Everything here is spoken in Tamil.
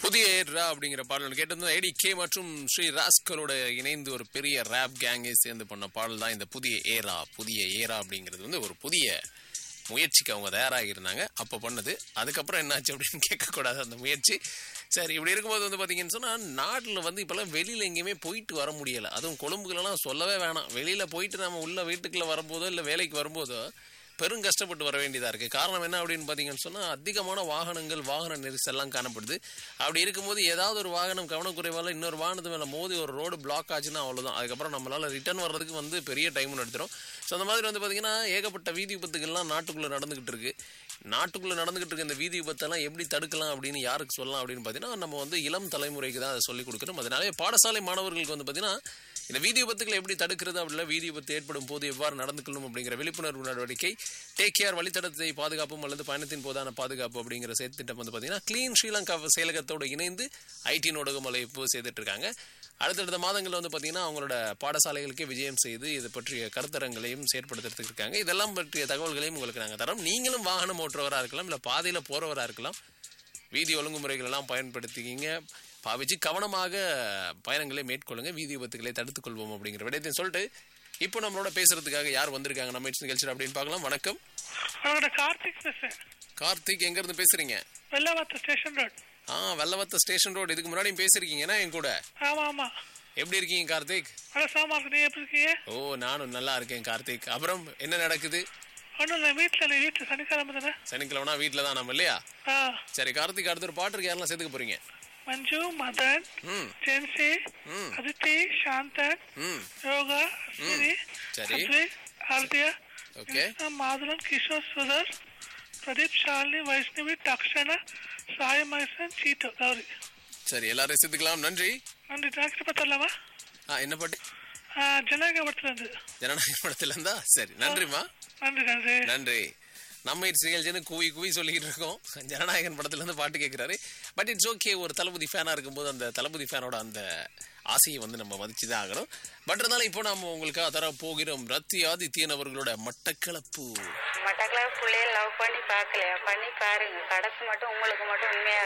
புதிய ஏரா அப்படிங்கிற பாடல் கேட்டிருந்தோம் ஏடி கே மற்றும் ஸ்ரீ ராஸ்கரோட இணைந்து ஒரு பெரிய ரேப் கேங்கை சேர்ந்து பண்ண பாடல் தான் இந்த புதிய ஏரா புதிய ஏரா அப்படிங்கிறது வந்து ஒரு புதிய முயற்சிக்கு அவங்க தயாராகி இருந்தாங்க அப்போ பண்ணது அதுக்கப்புறம் என்னாச்சு அப்படின்னு கேட்கக்கூடாது அந்த முயற்சி சரி இப்படி இருக்கும்போது வந்து பார்த்தீங்கன்னு சொன்னால் நாட்டில் வந்து இப்போல்லாம் வெளியில் எங்கேயுமே போயிட்டு வர முடியலை அதுவும் கொழும்புகளெல்லாம் சொல்லவே வேணாம் வெளியில் போயிட்டு நம்ம உள்ள வீட்டுக்குள்ளே வரும்போதோ இல்லை வேலைக்கு வரும்போதோ பெரும் கஷ்டப்பட்டு வர வேண்டியதாக இருக்குது காரணம் என்ன அப்படின்னு பார்த்தீங்கன்னு சொன்னால் அதிகமான வாகனங்கள் வாகன நெரிசல்லாம் காணப்படுது அப்படி இருக்கும்போது ஏதாவது ஒரு வாகனம் கவனக்குறைவால் இன்னொரு வாகனத்து மேலே மோதி ஒரு ரோடு பிளாக் ஆச்சுன்னா அவ்வளோதான் அதுக்கப்புறம் நம்மளால் ரிட்டர்ன் வர்றதுக்கு வந்து பெரிய டைம் எடுத்துரும் ஸோ அந்த மாதிரி வந்து பார்த்தீங்கன்னா ஏகப்பட்ட வீதி விபத்துகள்லாம் நாட்டுக்குள்ளே நடந்துக்கிட்டு இருக்கு நாட்டுக்குள்ளே நடந்துகிட்டு இருக்க இந்த வீதி விபத்தெல்லாம் எப்படி தடுக்கலாம் அப்படின்னு யாருக்கு சொல்லலாம் அப்படின்னு பார்த்தீங்கன்னா நம்ம வந்து இளம் தலைமுறைக்கு தான் அதை சொல்லிக் கொடுக்கணும் அதனாலே பாடசாலை மாணவர்களுக்கு வந்து பார்த்தீங்கன்னா இந்த வீதி விபத்துகளை எப்படி தடுக்கிறது அப்படின்னா வீதி விபத்து ஏற்படும் போது எவ்வாறு நடந்துக்கணும் அப்படிங்கிற விழிப்புணர்வு நடவடிக்கை டேக் கேர் வழித்தடத்தை பாதுகாப்பும் அல்லது பயணத்தின் போதான பாதுகாப்பு அப்படிங்கிற செயற்திட்டம் வந்து பார்த்தீங்கன்னா க்ளீன் ஸ்ரீலங்கா செயலகத்தோடு இணைந்து ஐடி நோடகம் இப்போ செய்துட்டு இருக்காங்க அடுத்தடுத்த மாதங்களில் வந்து பார்த்தீங்கன்னா அவங்களோட பாடசாலைகளுக்கே விஜயம் செய்து இது பற்றிய கருத்தரங்களையும் செயற்படுத்துறதுக்கு இருக்காங்க இதெல்லாம் பற்றிய தகவல்களையும் உங்களுக்கு நாங்கள் தரோம் நீங்களும் வாகனம் ஓட்டுறவராக இருக்கலாம் இல்லை பாதையில் போகிறவராக இருக்கலாம் வீதி ஒழுங்குமுறைகள் எல்லாம் பயன்படுத்திக்கிங்க பாவிச்சு கவனமாக பயணங்களை மேற்கொள்ளுங்க வீதி விபத்துகளை தடுத்துக் கொள்வோம் அப்படிங்கிற விடயத்தையும் சொல்லிட்டு இப்போ நம்மளோட பேசுறதுக்காக யார் வந்திருக்காங்க நம்ம நிகழ்ச்சி அப்படின்னு பார்க்கலாம் வணக்கம் அவரோட கார்த்திக் பேசுறேன் கார்த்திக் எங்க இருந்து பேசுறீங்க வெள்ளவாத்த ஸ்டேஷன் ரோட் ஆ வெள்ளவத்த ஸ்டேஷன் ரோடு இதுக்கு முன்னாடியும் பேசிருக்கீங்கன்னா என் கூட ஆமா ஆமா எப்படி இருக்கீங்க கார்த்திக் நல்ல சாமா இருக்கு நீ எப்படி இருக்கீங்க ஓ நானும் நல்லா இருக்கேன் கார்த்திக் அப்புறம் என்ன நடக்குது ஒன்றும் இல்லை வீட்டில் இல்லை வீட்டில் சனிக்கிழமை தானே சனிக்கிழமைனா வீட்டில் தான் நம்ம இல்லையா ஆ சரி கார்த்திக் அடுத்த ஒரு பாட்டு இருக்கு யாரெல்லாம் சேர்த்துக்க போறீங்க மஞ்சு மதன் ம் ஜென்சி ம் அதித்தி சாந்தன் ம் யோகா ஸ்ரீ சரி. அத்ரி ஆர்தியா ஓகே மாதுளன் கிஷோர் சுதர் பிரதீப் ஷாலினி வைஷ்ணவி தக்ஷணா சாய் மகேசன் சீட்டு கௌரி சரி எல்லாரையும் சேர்த்துக்கலாம் நன்றி நன்றி டாக்டர் பத்தரலாமா ஆ என்ன பாட்டு ஜனநாயக படத்துலேருந்து ஜனநாயக படத்துல இருந்தா சரி நன்றிம்மா நன்றி நன்றி நன்றி நம்ம இட்ஸ் நிகழ்ச்சின்னு கூவி கூவி சொல்லிக்கிட்டு இருக்கோம் ஜனநாயகன் படத்துல இருந்து பாட்டு கேட்கிறாரு பட் இட்ஸ் ஓகே ஒரு தளபதி ஃபேனா இருக்கும்போது அந்த தளபதி ஃபேனோட அந்த ஆசையை வந்து நம்ம மதிச்சு தான் ஆகணும் பட் இருந்தாலும் இப்போ நாம உங்களுக்காக தர போகிறோம் ரத்தி ஆதித்யன் அவர்களோட மட்டக்களப்பு மட்டக்களப்பு பிள்ளைய லவ் பண்ணி பார்க்கலையா பண்ணி பாருங்க கடைசி மட்டும் உங்களுக்கு மட்டும் உண்மையா